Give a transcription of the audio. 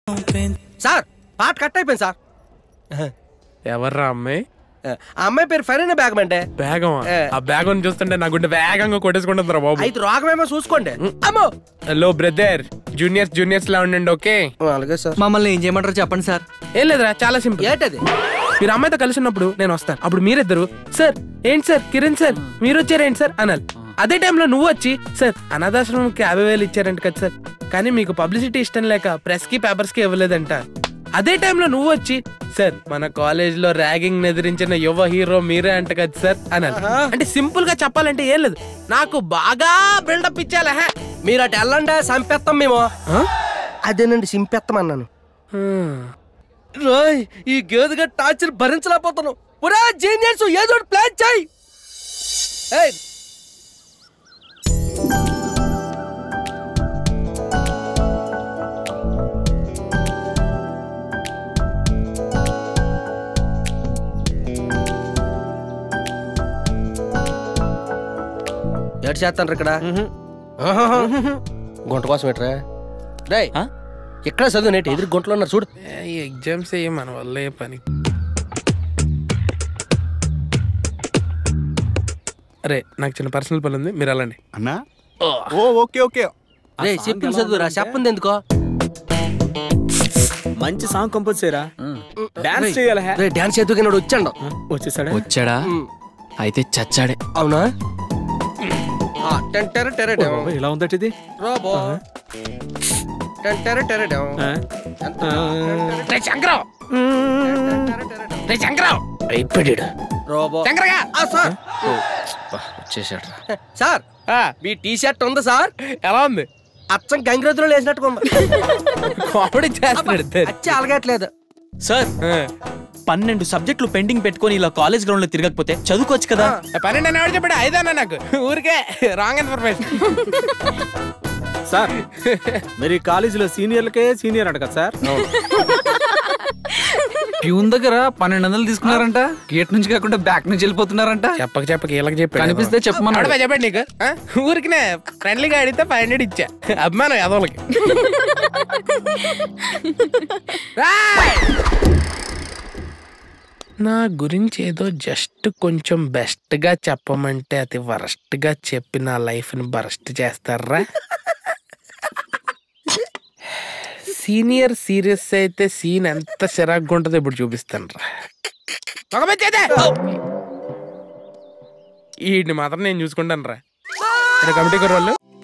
Sir పాట cut అయిపోయింది sir ఎవర్రా అమ్మాయి ఆ అమ్మాయి పేరు ఫెరీనా బ్యాగ్ అంటే బేగం ఏ. ఆ బేగం చూస్తుంటే నా గుండె వేగంగా కొట్టేసుకుంటుందిరా బాబు అయితే రోగమేమో చూసుకోండి అమ్మో హలో బ్రదర్ జూనియర్స్ జూనియర్స్ లా ఉండండి ఓకే అలాగే సార్ మమ్మల్ని ఏం చేయమంటారో చెప్పండి సార్ ఏం లేదురా చాలా సింపుల్ ఏంటది మీరు అమ్మాయితో కలిసి ఉన్నప్పుడు నేను వస్తాను అప్పుడు మీరిద్దరు సార్ ఏంటి సార్ కిరణ్ సార్ మీరు వచ్చారేంటి సార్ అనాలి అదే టైంలో నువ్వు వచ్చి సార్ అనాథాశ్రమంకి యాభై వేలు ఇచ్చారంట కదా సార్ కానీ మీకు పబ్లిసిటీ ఇష్టం లేక ప్రెస్ కి పేపర్స్ కి ఇవ్వలేదంట అదే టైంలో నువ్వు వచ్చి సార్ మన కాలేజ్ లో ర్యాగింగ్ ఎదిరించిన యువ హీరో మీరే అంట కదా సార్ అనాలి అంటే సింపుల్ గా చెప్పాలంటే ఏం లేదు నాకు బాగా బిల్డప్ ఇచ్చాలా హే. మీరు అటు వెళ్ళండి సంపెత్తాం మేము ఆ? అదేనండి సింపెత్తం అన్నాను హ్మ్. రాయ్ ఈ గేదెగా టార్చర్ భరించలేకపోతున్నాం పురా జీనియర్స్ ఏదో ఒకటి ప్లాన్ చేయి ఏయ్ ఏడు చేస్తాను ఇక్కడ ఆహాహా. గుంట కోసం ఎట్రా రేయ్ ఎక్కడ చదువు నేటి ఎదురు గుంటలో ఉన్నారు చూడు ఏ, ఈ ఎగ్జామ్స్ ఏ మన వల్ల ఏ పని అరే నాకు చిన్న పర్సనల్ పని ఉంది మీరు వెళ్ళండి అన్నా ఓ ఓకే ఓకే రే చెప్పింది చదువురా చెప్పింది ఎందుకో మంచి సాంగ్ కంపోజ్ చేయరా డాన్స్ చేయాలి హే. రే డాన్స్ ఎదుగునాడు వచ్చాడు వచ్చేసాడా వచ్చాడా అయితే చచ్చాడే అవునా ఆ, టెన్ టెర టెర డెం. ఓ, ఇలా ఉందట ఇది రాబో. టెన్ టెర టెర డెం. ఆ? ఎంత? రే శంకరం టెర టెర డెం. రే శంకరం అయిపోయాడు రాబో. శంకరగా ఆ, సార్ బా, వచ్చేసాడు రా. సార్ మీ టీ షర్ట్ ఉంది సార్ ఎలా ఉంది అచ్చం గంగిరెద్దులో వేసినట్టుగా ఉంది కామెడీ చేస్తున్నాడు ఇద్దరు. అచ్చి అలగట్లేదు సార్ ఆ. పన్నెండు సబ్జెక్టులు పెండింగ్ పెట్టుకొని ఇలా కాలేజ్ గ్రౌండ్ లో తిరగకపోతే చదువుకోవచ్చు కదా ఆ పన్నెండు అని ఎవడు చెప్పాడు ఐదన్నా నాకు ఊరికే రాంగ్ ఇన్ఫర్మేషన్ సార్ మీరు ఈ కాలేజీలో సీనియర్లకే సీనియర్ అంట కదా సార్ ప్యూన్ దగ్గర పన్నెండు వందలు తీసుకున్నారంట గేట్ నుంచి కాకుండా బ్యాక్ నుంచి వెళ్ళిపోతున్నారంట చెప్పక చెప్పక వీళ్ళకి చెప్పాడు కనిపిస్తే చెప్పమన్నాడు. ఎవడబ్బా చెప్పాడు నీకు ఆ? ఊరికినే ఫ్రెండ్లీగా అడిగితే ఫైవ్ హండ్రెడ్ ఇచ్చా అభిమానం ఎదవలకి రాయ్! నా గురించి ఏదో జస్ట్ కొంచెం బెస్ట్ గా చెప్పమంటే అది వరస్ట్ గా చెప్పి నా లైఫ్ ని బరస్ట్ చేస్తారా సీనియర్ సీరియస్ అయితే సీన్ ఎంత చిరాగ్గా ఉంటుందో ఇప్పుడు చూపిస్తాను రా వీడిని మాత్రం నేను చూసుకుంటాను రా కమిటీ వాళ్ళు